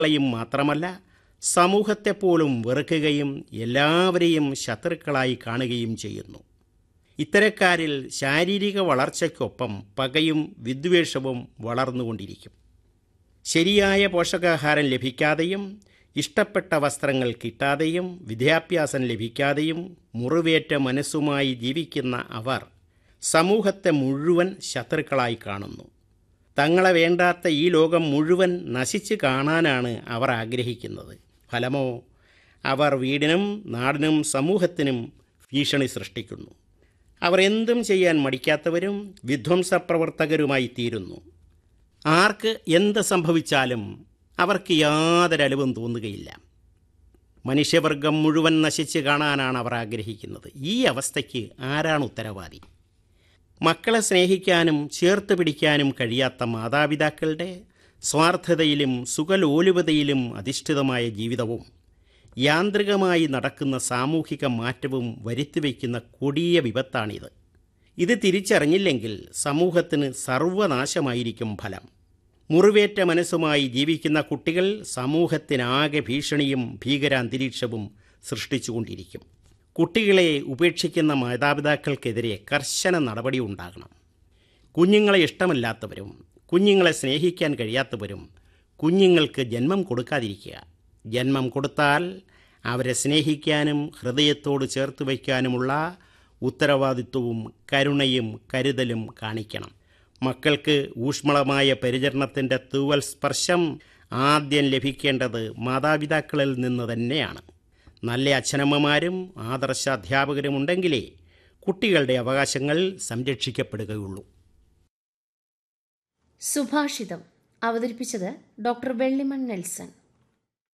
ളെയും മാത്രമല്ല സമൂഹത്തെപ്പോലും വെറുക്കുകയും എല്ലാവരെയും ശത്രുക്കളായി കാണുകയും ചെയ്യുന്നു ഇത്തരക്കാരിൽ ശാരീരിക വളർച്ചയ്ക്കൊപ്പം പകയും വിദ്വേഷവും വളർന്നുകൊണ്ടിരിക്കും ശരിയായ പോഷകാഹാരം ലഭിക്കാതെയും ഇഷ്ടപ്പെട്ട വസ്ത്രങ്ങൾ കിട്ടാതെയും വിദ്യാഭ്യാസം ലഭിക്കാതെയും മുറിവേറ്റ മനസ്സുമായി ജീവിക്കുന്ന അവർ സമൂഹത്തെ മുഴുവൻ ശത്രുക്കളായി കാണുന്നു തങ്ങളെ വേണ്ടാത്ത ഈ ലോകം മുഴുവൻ നശിച്ചു കാണാനാണ് അവർ ആഗ്രഹിക്കുന്നത് ഫലമോ അവർ വീടിനും നാടിനും സമൂഹത്തിനും ഭീഷണി സൃഷ്ടിക്കുന്നു അവർ എന്തും ചെയ്യാൻ മടിക്കാത്തവരും വിധ്വംസപ്രവർത്തകരുമായി തീരുന്നു ആർക്ക് എന്ത് സംഭവിച്ചാലും അവർക്ക് യാതൊരു അലവും തോന്നുകയില്ല മനുഷ്യവർഗം മുഴുവൻ നശിച്ച് കാണാനാണ് അവർ ആഗ്രഹിക്കുന്നത് ഈ അവസ്ഥയ്ക്ക് ആരാണ് ഉത്തരവാദി മക്കളെ സ്നേഹിക്കാനും ചേർത്ത് പിടിക്കാനും കഴിയാത്ത മാതാപിതാക്കളുടെ സ്വാർത്ഥതയിലും സുഖലോലുപതയിലും അധിഷ്ഠിതമായ ജീവിതവും യാന്ത്രികമായി നടക്കുന്ന സാമൂഹിക മാറ്റവും വരുത്തിവെക്കുന്ന കൊടിയ വിപത്താണിത് ഇത് തിരിച്ചറിഞ്ഞില്ലെങ്കിൽ സമൂഹത്തിന് സർവനാശമായിരിക്കും ഫലം മുറിവേറ്റ മനസ്സുമായി ജീവിക്കുന്ന കുട്ടികൾ സമൂഹത്തിനാകെ ഭീഷണിയും ഭീകരാന്തരീക്ഷവും സൃഷ്ടിച്ചുകൊണ്ടിരിക്കും കുട്ടികളെ ഉപേക്ഷിക്കുന്ന മാതാപിതാക്കൾക്കെതിരെ കർശന നടപടി ഉണ്ടാകണം കുഞ്ഞുങ്ങളെ ഇഷ്ടമല്ലാത്തവരും കുഞ്ഞുങ്ങളെ സ്നേഹിക്കാൻ കഴിയാത്തവരും കുഞ്ഞുങ്ങൾക്ക് ജന്മം കൊടുക്കാതിരിക്കുക ജന്മം കൊടുത്താൽ അവരെ സ്നേഹിക്കാനും ഹൃദയത്തോട് ചേർത്ത് വയ്ക്കാനുമുള്ള ഉത്തരവാദിത്വവും കരുണയും കരുതലും കാണിക്കണം മക്കൾക്ക് ഊഷ്മളമായ പരിചരണത്തിൻ്റെ തൂവൽ സ്പർശം ആദ്യം ലഭിക്കേണ്ടത് മാതാപിതാക്കളിൽ നിന്ന് തന്നെയാണ് നല്ല അച്ഛനമ്മമാരും ആദർശ അധ്യാപകരും ഉണ്ടെങ്കിലേ കുട്ടികളുടെ അവകാശങ്ങൾ സംരക്ഷിക്കപ്പെടുകയുള്ളൂ സുഭാഷിതം അവതരിപ്പിച്ചത് ഡോക്ടർ വെള്ളിമൺ നെൽസൺ